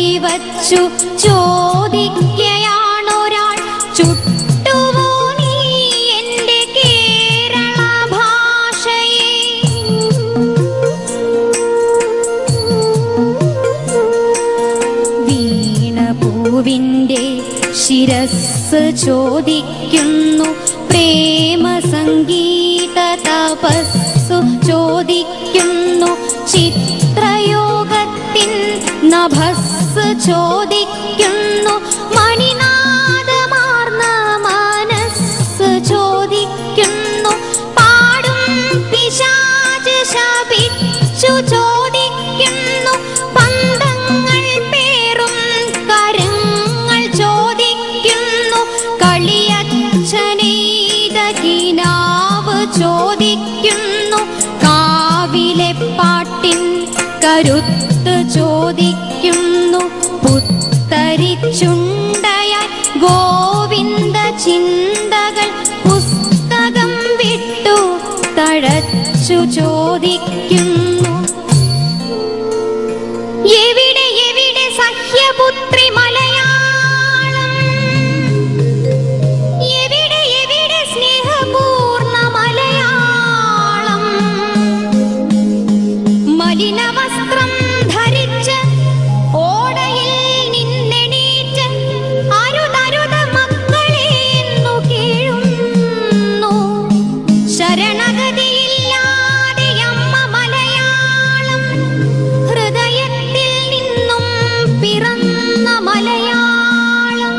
കൈവച്ചു ചോദിക്കയാണൊരാൾ ചുട്ടുവോ നീ എൻ്റെ കേരള ഭാഷയെ വീണപൂവിൻ്റെ ശിരസ് ചോദിക്കുന്നു പ്രേമ സംഗീത തപസ്സു ചോദിക്കുന്നു ചിത്രയോഗത്തിൻ നഭസ് ചോദിക്കുന്നു മണിനാദമാർന്ന മനസ്സ് ചോദിക്കുന്നു പാടും പിശാച് ശപിച്ചു ചോദിക്കുന്നു പന്തങ്ങൾ പേറും കരങ്ങൾ ചോദിക്കുന്നു കളിയച്ഛനെയ്ത കിനാവ് ചോദിക്കുന്നു കാവിലെ പാട്ടിൻ കരുത്ത് ചോദിക്കുന്നു പുത്തരിച്ചുണ്ടയായി ഗോവിന്ദ ചിന്തകൾ പുസ്തകം വിട്ടു തഴച്ചു ചോദിക്കുന്നു എവിടെ എവിടെ സഹ്യപുത്രി മലയാളം എവിടെ എവിടെ സ്നേഹപൂർണ്ണ മലയാളം മലിന വസ്ത്രം ധരിച്ച് ഓടയിൽ നിന്നെണീറ്റ് അരുതരുത മക്കളെ എന്നു കേഴുന്നു ശരണഗതിയില്ലാതെ അമ്മ മലയാളം ഹൃദയത്തിൽ നിന്നും പിറന്ന മലയാളം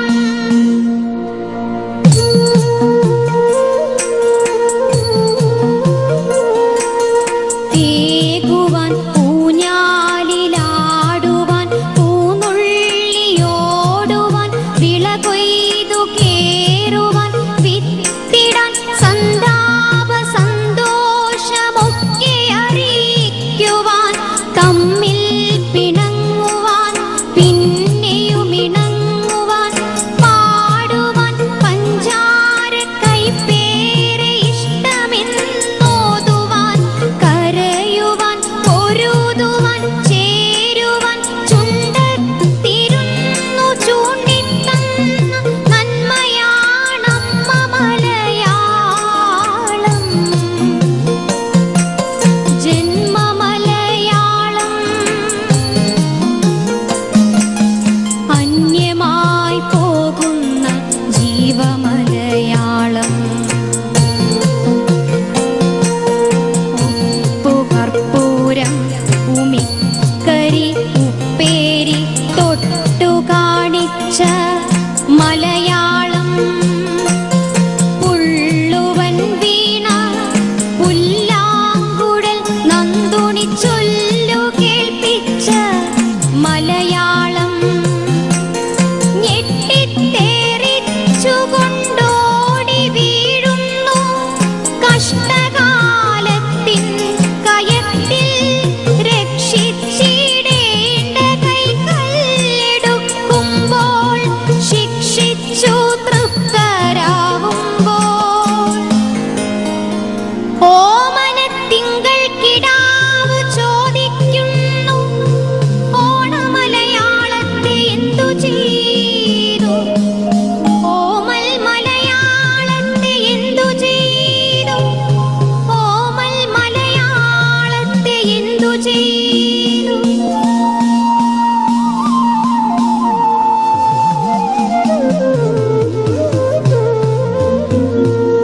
തേകുവാൻ പൂഞ്ഞാലിലാടുവാൻ പൂനുള്ളിയോടുവാൻ വിള കൊയ്തു കേറുവാൻ വിത്തിടാൻ സന്താപ സന്തോഷമൊക്കെ അറിയിക്കുവാൻ തമ്മിൽ പിണങ്ങുവാൻ പിന്നെയും ഇണങ്ങുവാൻ പാടുവാൻ പഞ്ചാര കൈപ്പേറെ ഇഷ്ടമെന്നോതുവാൻ കരയുവാൻ പൊരുതുവാൻ ചേരുവാൻ ചുണ്ടത്തിരുന്നു ചൂണ്ടിത്തന്ന നന്മയാണമ്മ മലയാളം ജന്മമലയാളം അന്യമായി പോകുന്ന ജീവമലയാളം ഉപ്പുകർപ്പൂരം ഉമിക്കരി ഉപ്പേരി തൊട്ടു കാണിച്ച മലയാളം